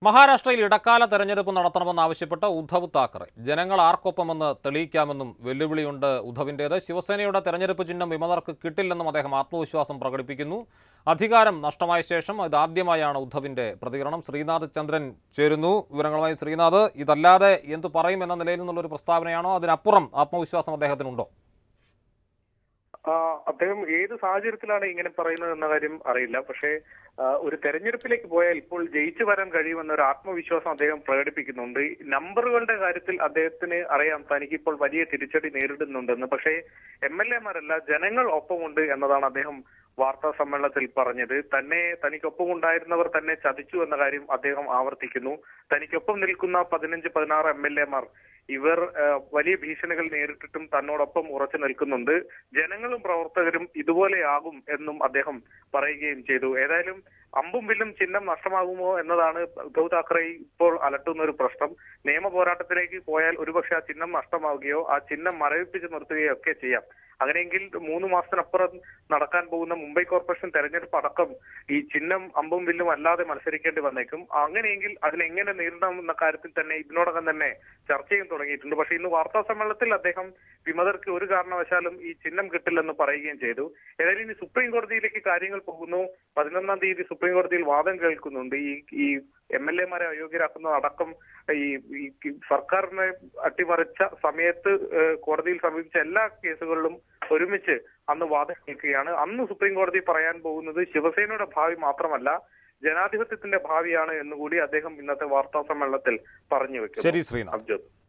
മഹാരാഷ്ട്രയിൽ ഇടക്കാല തെരഞ്ഞെടുപ്പ് നടത്തണമെന്നാവശ്യപ്പെട്ട് ഉദ്ധവ് താക്കറെ ജനങ്ങൾ ആർക്കൊപ്പമെന്ന് തെളിയിക്കാമെന്നും വെല്ലുവിളിയുണ്ട് ഉദ്ധവിൻ്റേത് ശിവസേനയുടെ തെരഞ്ഞെടുപ്പ് ചിഹ്നം വിമതർക്ക് കിട്ടില്ലെന്നും അദ്ദേഹം ആത്മവിശ്വാസം പ്രകടിപ്പിക്കുന്നു അധികാരം നഷ്ടമായ ശേഷം ഇതാദ്യമായാണ് ഉദ്ധവിന്റെ പ്രതികരണം ശ്രീനാഥ് ചന്ദ്രൻ ചേരുന്നു വിവരങ്ങളുമായി ശ്രീനാഥ് ഇതല്ലാതെ എന്തു പറയും എന്ന നിലയിൽ നിന്നുള്ളൊരു പ്രസ്താവനയാണോ അതിനപ്പുറം ആത്മവിശ്വാസം അദ്ദേഹത്തിനുണ്ടോ ആ, അദ്ദേഹം ഏത് സാഹചര്യത്തിലാണ് ഇങ്ങനെ പറയുന്നത് എന്ന കാര്യം അറിയില്ല പക്ഷേ ആ, ഒരു തെരഞ്ഞെടുപ്പിലേക്ക് പോയാൽ ഇപ്പോൾ ജയിച്ചു വരാൻ കഴിയുമെന്ന ഒരു ആത്മവിശ്വാസം അദ്ദേഹം പ്രകടിപ്പിക്കുന്നുണ്ട് നമ്പറുകളുടെ കാര്യത്തിൽ അദ്ദേഹത്തിന് അറിയാം തനിക്ക് ഇപ്പോൾ വലിയ തിരിച്ചടി നേരിടുന്നുണ്ടെന്ന് പക്ഷേ എം എൽ എമാരല്ല ജനങ്ങൾ ഒപ്പമുണ്ട് എന്നതാണ് അദ്ദേഹം വാർത്താ സമ്മേളനത്തിൽ പറഞ്ഞത് തന്നെ തനിക്കൊപ്പം ഉണ്ടായിരുന്നവർ തന്നെ ചതിച്ചു എന്ന കാര്യം അദ്ദേഹം ആവർത്തിക്കുന്നു തനിക്കൊപ്പം നിൽക്കുന്ന പതിനഞ്ച് പതിനാറ് എം എൽ എമാർ ഇവർ ആ, വലിയ ഭീഷണികൾ നേരിട്ടിട്ടും തന്നോടൊപ്പം ഉറച്ചു നിൽക്കുന്നുണ്ട് ജനങ്ങളും പ്രവർത്തകരും ഇതുപോലെയാകും എന്നും അദ്ദേഹം പറയുകയും ചെയ്തു ഏതായാലും അമ്പും വില്ലും ചിഹ്നം നഷ്ടമാകുമോ എന്നതാണ് ഉദ്ധവ് താക്കറെ ഇപ്പോൾ അലട്ടുന്ന ഒരു പ്രശ്നം നിയമ പോരാട്ടത്തിലേക്ക് പോയാൽ ഒരുപക്ഷെ ആ ചിഹ്നം നഷ്ടമാവുകയോ ആ ചിഹ്നം മരവിപ്പിച്ച് നിർത്തുകയോ ഒക്കെ ചെയ്യാം അങ്ങനെയെങ്കിൽ മൂന്ന് മാസത്തിനപ്പുറം നടക്കാൻ പോകുന്ന മുംബൈ കോർപ്പറേഷൻ തെരഞ്ഞെടുപ്പ് അടക്കം ഈ ചിഹ്നം അമ്പും വില്ലും അല്ലാതെ മത്സരിക്കേണ്ടി വന്നേക്കും അങ്ങനെയെങ്കിൽ അതിനെങ്ങനെ നേരിടണം എന്ന കാര്യത്തിൽ തന്നെ ഇതിനോടകം തന്നെ ചർച്ചയും തുടങ്ങിയിട്ടുണ്ട് പക്ഷേ ഇന്ന് വാർത്താ സമ്മേളനത്തിൽ അദ്ദേഹം വിമതർക്ക് ഒരു കാരണവശാലും ഈ ചിഹ്നം കിട്ടില്ലെന്ന് പറയുകയും ചെയ്തു ഏതായാലും ഇനി സുപ്രീം കോടതിയിലേക്ക് കാര്യങ്ങൾ പോകുന്നു പതിനൊന്നാം തീയതി സുപ്രീം കോടതിയിൽ വാദം കേൾക്കുന്നുണ്ട് ഈ ഈ എം എൽ എമാരെ അയോഗ്യരാക്കുന്നതടക്കം ഈ ഈ സർക്കാരിനെ അട്ടിമറിച്ച സമയത്ത് ഏഹ്, കോടതിയിൽ സമീപിച്ച എല്ലാ കേസുകളിലും ഒരുമിച്ച് അന്ന് വാദം കേൾക്കുകയാണ് അന്ന് സുപ്രീം കോടതി പറയാൻ പോകുന്നത് ശിവസേനയുടെ ഭാവി മാത്രമല്ല ജനാധിപത്യത്തിന്റെ ഭാവിയാണ് എന്നുകൂടി അദ്ദേഹം ഇന്നത്തെ വാർത്താ സമ്മേളനത്തിൽ പറഞ്ഞു വെക്കുന്നു ശരി ശ്രീനാഥ് അബ്ജോദ്